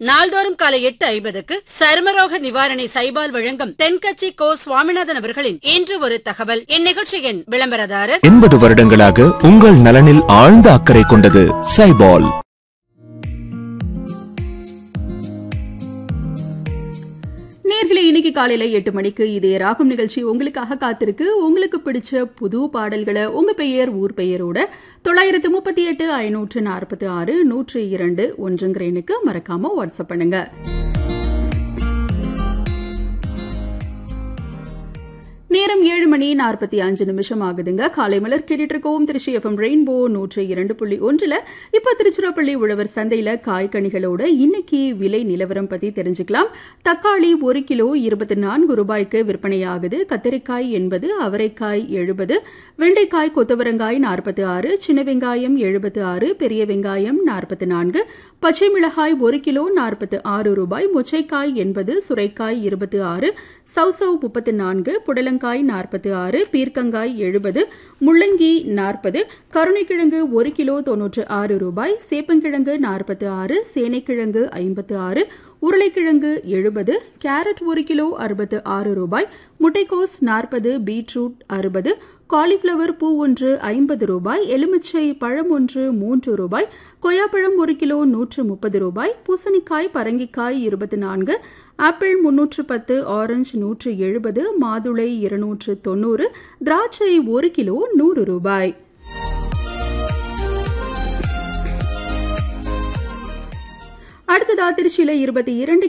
நாள்தோறும் காலை எட்டு ஐம்பதுக்கு சருமரோக நிவாரணி சைபால் வழங்கும் தென்கட்சி கோ சுவாமிநாதன் அவர்களின் இன்று ஒரு தகவல் இந்நிகழ்ச்சியின் விளம்பரதாரர் எண்பது வருடங்களாக உங்கள் நலனில் ஆழ்ந்த அக்கறை கொண்டது சைபால் நேர்களை இன்னைக்கு காலையில எட்டு மணிக்கு இதே ராகம் நிகழ்ச்சி உங்களுக்காக காத்திருக்கு உங்களுக்கு பிடிச்ச புது பாடல்களை உங்க பெயர் ஊர் பெயரோட தொள்ளாயிரத்து முப்பத்தி எட்டு ஐநூற்று நாற்பத்தி ஆறு நூற்று இரண்டு ஒன்றுங்கிற எண்ணுக்கு மறக்காம வாட்ஸ்அப் பண்ணுங்க நேரம் ஏழு மணி நாற்பத்தி அஞ்சு நிமிஷம் ஆகுதுங்க காலை மலர் கேட்டுட்டு இருக்கோம் திருச்சி எஃப்எம் ரெயின்போ நூற்று இரண்டு புள்ளி ஒன்றுல இப்போ திருச்சிராப்பள்ளி உழவர் சந்தையில காய்கனிகளோட இன்னைக்கு விலை நிலவரம் பத்தி தெரிஞ்சுக்கலாம் தக்காளி ஒரு கிலோ இருபத்தி நான்கு ரூபாய்க்கு விற்பனையாகுது கத்திரிக்காய் எண்பது அவரைக்காய் எழுபது வெண்டைக்காய் கொத்தவரங்காய் நாற்பத்தி ஆறு சின்ன வெங்காயம் எழுபத்து ஆறு பெரிய வெங்காயம் நாற்பத்தி நான்கு பச்சை மிளகாய் ஒரு கிலோ நாற்பத்து ஆறு ரூபாய் மொச்சைக்காய் எண்பது சுரைக்காய் இருபத்தி ஆறு சௌசவ் முப்பத்தி நான்கு புடலங்காய் நாற்பத்தி ஆறு பீர்க்கங்காய் எழுபது முள்ளங்கி நாற்பது கருணைக்கிழங்கு ஒரு கிலோ தொன்னூற்று ஆறு ரூபாய் சேப்பங்கிழங்கு நாற்பத்தி ஆறு சேனைக்கிழங்கு ஐம்பத்து ஆறு உருளைக்கிழங்கு எழுபது கேரட் ஒரு கிலோ அறுபத்து ஆறு ரூபாய் முட்டைக்கோஸ் நாற்பது பீட்ரூட் அறுபது காலிஃப்ளவர் பூ ஒன்று ஐம்பது ரூபாய் எலுமிச்சை பழம் ஒன்று மூன்று ரூபாய் கொய்யாப்பழம் ஒரு கிலோ நூற்று முப்பது ரூபாய் பூசணிக்காய் பரங்கிக்காய் இருபத்தி நான்கு ஆப்பிள் முன்னூற்று பத்து ஆரஞ்சு நூற்று எழுபது மாதுளை இருநூற்று தொண்ணூறு திராட்சை ஒரு கிலோ நூறு ரூபாய் அடுத்ததா திருச்சியில இருபத்தி இரண்டு